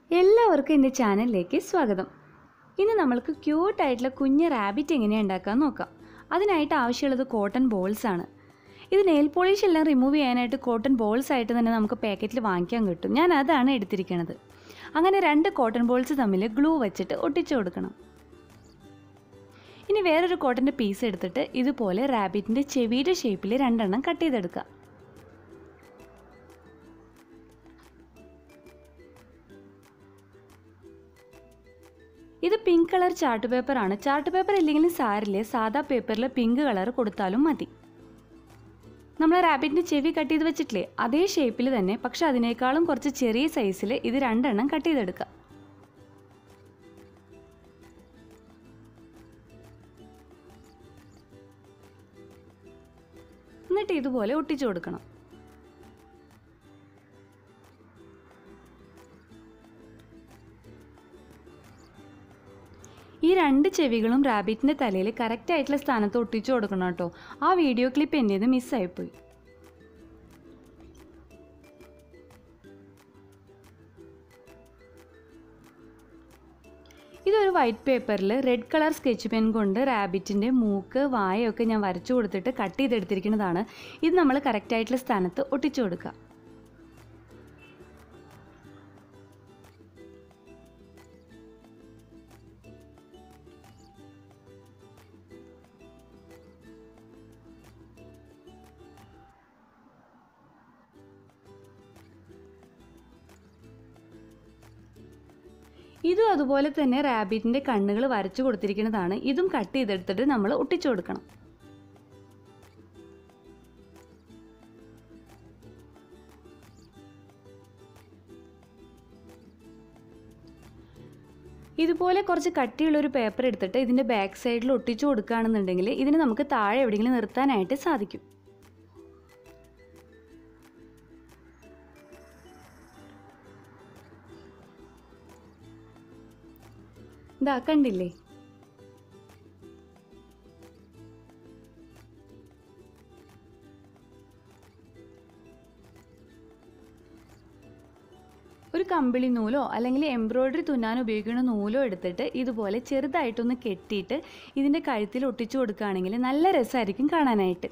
എല്ലാവർക്കും എൻ്റെ ചാനലിലേക്ക് സ്വാഗതം ഇന്ന് നമ്മൾക്ക് ക്യൂട്ടായിട്ടുള്ള കുഞ്ഞ് റാബിറ്റ് എങ്ങനെയാണ് ഉണ്ടാക്കാൻ നോക്കാം അതിനായിട്ട് ആവശ്യമുള്ളത് കോട്ടൺ ബോൾസ് ആണ് ഇത് നെയിൽ പോളിഷ് എല്ലാം റിമൂവ് ചെയ്യാനായിട്ട് കോട്ടൺ ബോൾസ് ആയിട്ട് തന്നെ നമുക്ക് പാക്കറ്റിൽ വാങ്ങിക്കാൻ കിട്ടും ഞാൻ അതാണ് എടുത്തിരിക്കുന്നത് അങ്ങനെ രണ്ട് കോട്ടൺ ബോൾസ് തമ്മിൽ ഗ്ലൂ വെച്ചിട്ട് ഒട്ടിച്ചു കൊടുക്കണം ഇനി വേറൊരു കോട്ടൻ്റെ പീസ് എടുത്തിട്ട് ഇതുപോലെ റാബിറ്റിൻ്റെ ചെവിയുടെ ഷേപ്പിൽ രണ്ടെണ്ണം കട്ട് ചെയ്തെടുക്കുക ഇത് പിങ്ക് കളർ ചാർട്ട് പേപ്പറാണ് ചാർട്ട് പേപ്പർ ഇല്ലെങ്കിലും സാരില്ലേ സാധാ പേപ്പറിൽ പിങ്ക് കളർ കൊടുത്താലും മതി നമ്മൾ റാബിറ്റിൻ്റെ ചെവി കട്ട് ചെയ്ത് വെച്ചിട്ടില്ലേ അതേ ഷേപ്പിൽ തന്നെ പക്ഷെ അതിനേക്കാളും കുറച്ച് ചെറിയ സൈസിൽ ഇത് രണ്ടെണ്ണം കട്ട് ചെയ്തെടുക്കുക എന്നിട്ട് ഇതുപോലെ ഒട്ടിച്ചു കൊടുക്കണം ഈ രണ്ട് ചെവികളും റാബിറ്റിൻ്റെ തലയിൽ കറക്റ്റ് ആയിട്ടുള്ള സ്ഥാനത്ത് ഒട്ടിച്ചു കൊടുക്കണം കേട്ടോ ആ വീഡിയോ ക്ലിപ്പ് എൻ്റേത് മിസ്സായിപ്പോയി ഇതൊരു വൈറ്റ് പേപ്പറിൽ റെഡ് കളർ സ്കെച്ച് പെൻ കൊണ്ട് റാബിറ്റിൻ്റെ മൂക്ക് വായൊക്കെ ഞാൻ വരച്ചു കൊടുത്തിട്ട് കട്ട് ചെയ്തെടുത്തിരിക്കുന്നതാണ് ഇത് നമ്മൾ കറക്റ്റ് ആയിട്ടുള്ള സ്ഥാനത്ത് ഒട്ടിച്ചു കൊടുക്കുക ഇതും അതുപോലെ തന്നെ റാബിറ്റിൻ്റെ കണ്ണുകൾ വരച്ചു കൊടുത്തിരിക്കുന്നതാണ് ഇതും കട്ട് ചെയ്തെടുത്തിട്ട് നമ്മൾ ഒട്ടിച്ചു കൊടുക്കണം ഇതുപോലെ കുറച്ച് കട്ടിയുള്ള ഒരു പേപ്പർ എടുത്തിട്ട് ഇതിൻ്റെ ബാക്ക് സൈഡിൽ ഒട്ടിച്ചു കൊടുക്കുകയാണെന്നുണ്ടെങ്കിൽ ഇതിന് നമുക്ക് താഴെ എവിടെയെങ്കിലും നിർത്താനായിട്ട് സാധിക്കും ഇതാ കണ്ടില്ലേ ഒരു കമ്പിളി നൂലോ അല്ലെങ്കിൽ എംബ്രോയ്ഡറി തുന്നാൻ ഉപയോഗിക്കുന്ന നൂലോ എടുത്തിട്ട് ഇതുപോലെ ചെറുതായിട്ടൊന്ന് കെട്ടിയിട്ട് ഇതിൻ്റെ കഴുത്തിൽ ഒട്ടിച്ചു കൊടുക്കുകയാണെങ്കിൽ നല്ല രസമായിരിക്കും കാണാനായിട്ട്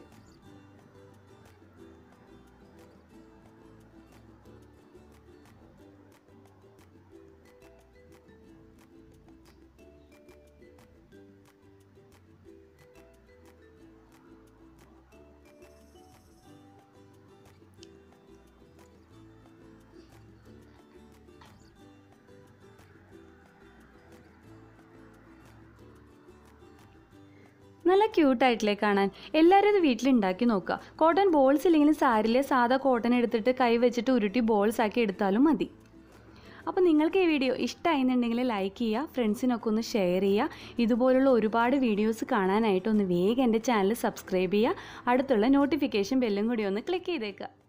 നല്ല ക്യൂട്ടായിട്ടില്ലേ കാണാൻ എല്ലാവരും ഇത് വീട്ടിലുണ്ടാക്കി നോക്കുക കോട്ടൺ ബോൾസ് ഇല്ലെങ്കിലും സാരിലെ സാധാ കോട്ടൺ എടുത്തിട്ട് കൈ വെച്ചിട്ട് ഉരുട്ടി ബോൾസ് ആക്കി എടുത്താലും മതി അപ്പോൾ നിങ്ങൾക്ക് ഈ വീഡിയോ ഇഷ്ടമായിരുന്നുണ്ടെങ്കിൽ ലൈക്ക് ചെയ്യുക ഫ്രണ്ട്സിനൊക്കെ ഒന്ന് ഷെയർ ചെയ്യുക ഇതുപോലുള്ള ഒരുപാട് വീഡിയോസ് കാണാനായിട്ട് ഒന്ന് വേഗം എൻ്റെ ചാനൽ സബ്സ്ക്രൈബ് ചെയ്യുക അടുത്തുള്ള നോട്ടിഫിക്കേഷൻ ബെല്ലും കൂടി ഒന്ന് ക്ലിക്ക് ചെയ്തേക്കുക